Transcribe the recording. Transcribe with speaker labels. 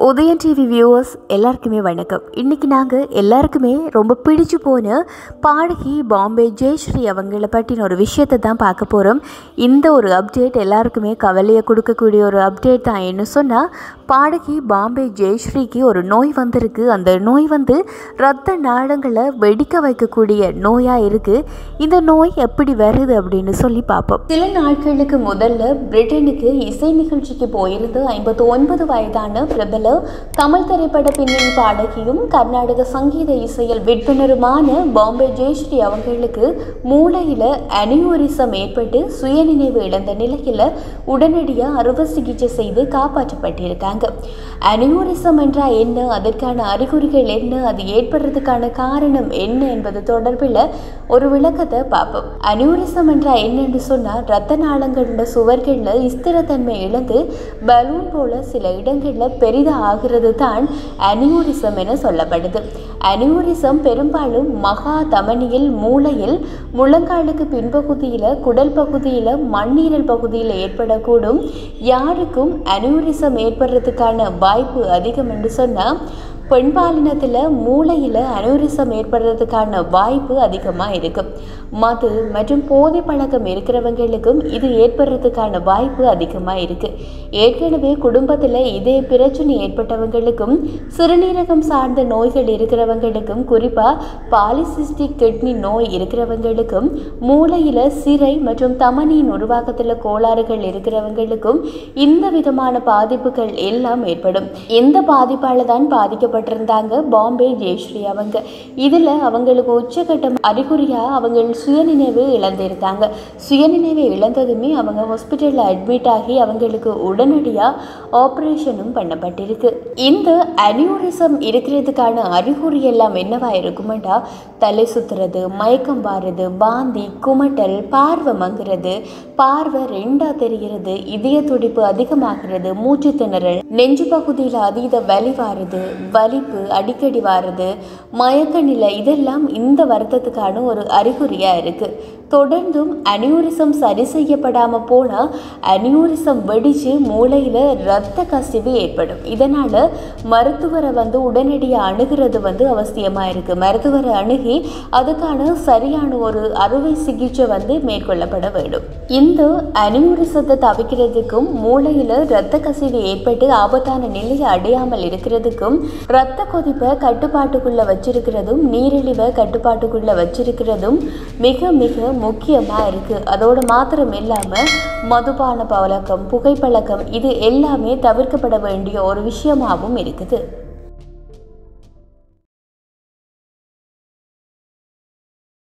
Speaker 1: Udayan TV viewers எல்லாருக்குமே வணக்கம் இன்றைக்கி நாங்கள் எல்லாருக்குமே ரொம்ப பிடிச்சு போன பாடகி பாம்பே ஜெயஸ்ரீ அவங்கள பற்றின ஒரு விஷயத்தை தான் பார்க்க போகிறோம் இந்த ஒரு அப்டேட் எல்லாருக்குமே கவலையை கொடுக்கக்கூடிய ஒரு அப்டேட் தான் என்ன சொன்னால் பாடகி பாம்பே ஜெயஸ்ரீக்கு ஒரு நோய் வந்திருக்கு அந்த நோய் வந்து இரத்த நாளங்களை வெடிக்க வைக்கக்கூடிய நோயாக இருக்குது இந்த நோய் எப்படி வருது அப்படின்னு சொல்லி பார்ப்போம் சில நாட்களுக்கு முதல்ல பிரிட்டனுக்கு இசை நிகழ்ச்சிக்கு போயிருந்து ஐம்பத்தி ஒன்பது வயதான பிரபல தமிழ் திரைப்பட பின்னணி பாடகியும் கர்நாடக சங்கீத இசையில் விற்பனருமான பாம்பே ஜெயஸ்ரீ அவங்களுக்கு மூளையில் அனியூரிசம் ஏற்பட்டு சுயநினைவு இழந்த நிலையில் உடனடியாக அறுவை சிகிச்சை செய்து காப்பாற்றப்பட்டிருக்காங்க அனியூரிசம் என்றால் என்ன அதற்கான அறிகுறிகள் என்ன அது ஏற்படுறதுக்கான காரணம் என்ன என்பது தொடர்பில் ஒரு விளக்கத்தை பார்ப்போம் அனியூரிசம் என்றால் என்னன்னு சொன்னால் ரத்த நாளங்களோட சுவர்களில் ஸ்திரத்தன்மை இழந்து பலூன் போல சில இடங்களில் பெரிதாக ஆகிறது தான் அனியூரிசம் என சொல்லப்படுது அனியூரிசம் பெரும்பாலும் மகா தமனியில் மூளையில் முழங்காலுக்கு பின்பகுதியில் குடல் பகுதியில் மண்ணீரல் பகுதியில் ஏற்படக்கூடும் யாருக்கும் அனியூரிசம் ஏற்படுறதுக்கான வாய்ப்பு அதிகம் என்று சொன்னால் பெண்பாலினத்தில் மூளையில் அனுரிசம் ஏற்படுறதுக்கான வாய்ப்பு அதிகமாக இருக்கும் மது மற்றும் போதை பழக்கம் இருக்கிறவங்களுக்கும் இது ஏற்படுறதுக்கான வாய்ப்பு அதிகமாக இருக்குது ஏற்கனவே குடும்பத்தில் இதே பிரச்சனை ஏற்பட்டவங்களுக்கும் சிறுநீரகம் சார்ந்த நோய்கள் இருக்கிறவங்களுக்கும் குறிப்பாக பாலிசிஸ்டிக் கிட்னி நோய் இருக்கிறவங்களுக்கும் மூளையில் சிறை மற்றும் தமனியின் உருவாக்கத்தில் கோளாறுகள் இருக்கிறவங்களுக்கும் இந்த விதமான பாதிப்புகள் எல்லாம் ஏற்படும் எந்த பாதிப்பால் தான் பாதிக்கப்பட்ட பட்டிருந்தாங்க பாம்பே ஜெயஸ்ரீ அவங்க இதில் அவங்களுக்கு உச்சகட்டம் அறிகுறியாக அவங்க சுயநினைவு இழந்திருந்தாங்க சுயநினைவை இழந்ததுமே அவங்க ஹாஸ்பிட்டலில் அட்மிட் ஆகி அவங்களுக்கு உடனடியாக ஆப்ரேஷனும் பண்ணப்பட்டிருக்கு இந்த அனியூரிசம் இருக்கிறதுக்கான அறிகுறி எல்லாம் என்னவா இருக்குமெண்டா தலை சுத்துறது மயக்கம் வாருது வாந்தி குமட்டல் பார்வை மங்குறது பார்வை ரெண்டா தெரிகிறது இதய துடிப்பு அதிகமாகிறது மூச்சு திணறல் நெஞ்சு பகுதியில் அதீத வலி வாருது வலிப்பு அடிக்கடி வாருது மயக்க நிலை இதெல்லாம் இந்த வருத்தத்துக்கான ஒரு அறிகுறியாக இருக்குது தொடர்ந்தும் அனியூரிசம் சரி செய்யப்படாமல் போனால் அனியூரிசம் வெடித்து மூளையில் இரத்த கசிவு ஏற்படும் இதனால் மருத்துவரை வந்து உடனடியாக அணுகிறது வந்து அவசியமாக இருக்குது மருத்துவரை அணுகி அதுக்கான சரியான ஒரு அறுவை சிகிச்சை வந்து மேற்கொள்ளப்பட வேண்டும் இந்த அனியூரிசத்தை தவிக்கிறதுக்கும் மூளையில் இரத்த கசிவு ஏற்பட்டு ஆபத்தான நிலையை அடையாமல் இருக்கிறதுக்கும் இரத்த கொதிப்பை கட்டுப்பாட்டுக்குள்ளே வச்சிருக்கிறதும் நீரிழிவை கட்டுப்பாட்டுக்குள்ளே வச்சிருக்கிறதும் மிக மிக முக்கியமாக இருக்குது அதோடு மாத்திரம் இல்லாமல் மதுபான பழக்கம் புகைப்பழக்கம் இது எல்லாமே தவிர்க்கப்பட வேண்டிய ஒரு விஷயமாகவும் இருக்குது